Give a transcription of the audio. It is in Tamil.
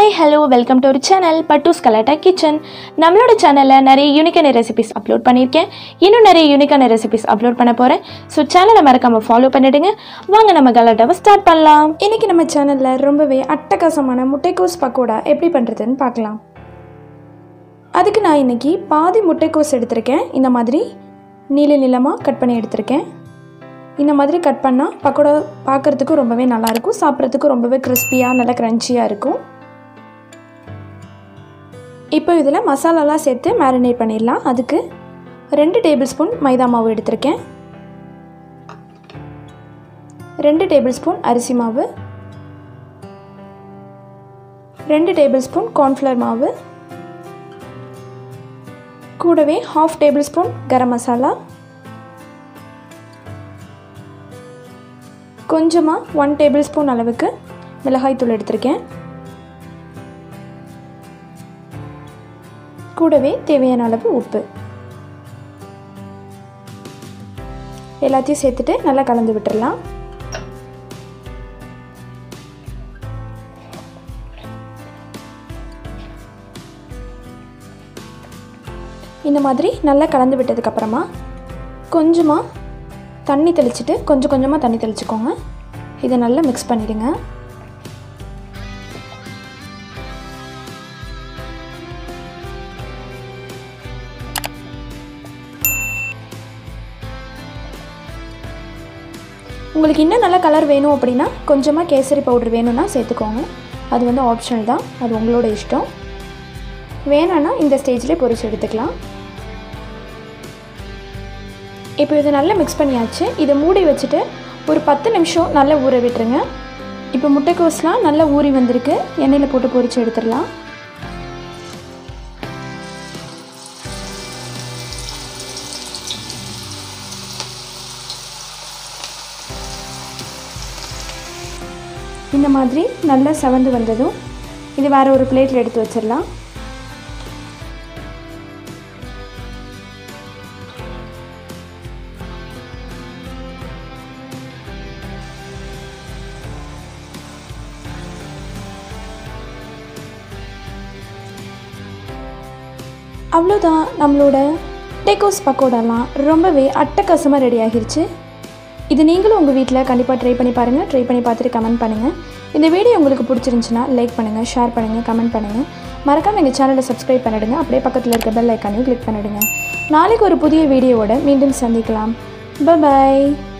ஹாய் ஹலோ வெல்கம் டு ஒரு சேனல் பட்டூஸ் கலாட்டா கிச்சன் நம்மளோட சேனலில் நிறைய யூனிக்கான ரெசிபிஸ் அப்லோட் பண்ணியிருக்கேன் இன்னும் நிறைய யூனிக்கான ரெசிபிஸ் அப்லோட் பண்ண போகிறேன் ஸோ சேனலை மறக்காமல் ஃபாலோ பண்ணிடுங்க வாங்க நம்ம கலாட்டாவை ஸ்டார்ட் பண்ணலாம் இன்னைக்கு நம்ம சேனலில் ரொம்பவே அட்டகாசமான முட்டைக்கோஸ் பக்கோடா எப்படி பண்ணுறதுன்னு பார்க்கலாம் அதுக்கு நான் இன்னைக்கு பாதி முட்டைக்கோஸ் எடுத்திருக்கேன் இந்த மாதிரி நீள நீளமாக கட் பண்ணி எடுத்திருக்கேன் இந்த மாதிரி கட் பண்ணால் பக்கோடா பார்க்குறதுக்கும் ரொம்பவே நல்லாயிருக்கும் சாப்பிட்றதுக்கும் ரொம்பவே கிறிஸ்பியாக நல்லா க்ரன்ச்சியாக இருக்கும் இப்போ இதில் மசாலாலாம் சேர்த்து மேரினேட் பண்ணிடலாம் அதுக்கு ரெண்டு டேபிள் ஸ்பூன் மைதா மாவு எடுத்திருக்கேன் ரெண்டு டேபிள் ஸ்பூன் அரிசி மாவு ரெண்டு டேபிள் ஸ்பூன் கார்ன்ஃப்ளவர் மாவு கூடவே half tablespoon garam masala கொஞ்சமாக ஒன் டேபிள் ஸ்பூன் அளவுக்கு மிளகாய் தூள் எடுத்திருக்கேன் கூடவே தேவையான அளவு உப்பு எல்லாத்தையும் சேர்த்துட்டு நல்லா கலந்து விட்டுடலாம் இந்த மாதிரி நல்லா கலந்து விட்டதுக்கப்புறமா கொஞ்சமாக தண்ணி தெளிச்சிட்டு கொஞ்சம் கொஞ்சமாக தண்ணி தெளிச்சுக்கோங்க இதை நல்லா மிக்ஸ் பண்ணிடுங்க உங்களுக்கு இன்னும் நல்ல கலர் வேணும் அப்படின்னா கொஞ்சமாக கேசரி பவுடர் வேணும்னா சேர்த்துக்கோங்க அது வந்து ஆப்ஷனல் தான் அது உங்களோட இஷ்டம் வேணான்னா இந்த ஸ்டேஜ்லேயே பொரிச்சு எடுத்துக்கலாம் இப்போ இதை நல்லா மிக்ஸ் பண்ணியாச்சு இதை மூடி வச்சுட்டு ஒரு பத்து நிமிஷம் நல்லா ஊற விட்டுருங்க இப்போ முட்டைக்கோஸ்லாம் நல்லா ஊறி வந்திருக்கு எண்ணெயில் போட்டு பொரிச்சு எடுத்துடலாம் இந்த மாதிரி நல்லா செவந்து வந்ததும் இது வேறு ஒரு பிளேட்டில் எடுத்து வச்சிடலாம் அவ்வளோதான் நம்மளோட டேக்கோஸ் பக்கோடாலாம் ரொம்பவே அட்டகாசமாக ரெடி ஆகிருச்சு இது நீங்களும் உங்கள் வீட்டில் கண்டிப்பாக ட்ரை பண்ணி பாருங்கள் ட்ரை பண்ணி பார்த்துட்டு கமெண்ட் பண்ணுங்கள் இந்த வீடியோ உங்களுக்கு பிடிச்சிருந்துச்சுன்னா லைக் பண்ணுங்கள் ஷேர் பண்ணுங்கள் கமெண்ட் பண்ணுங்கள் மறக்காமல் எங்கள் சேனலை சப்ஸ்கிரைப் பண்ணிடுங்க அப்படியே பக்கத்தில் இருக்க பெல் ஐக்கானையும் கிளிக் பண்ணிடுங்க நாளைக்கு ஒரு புதிய வீடியோவோட மீண்டும் சந்திக்கலாம் பாய்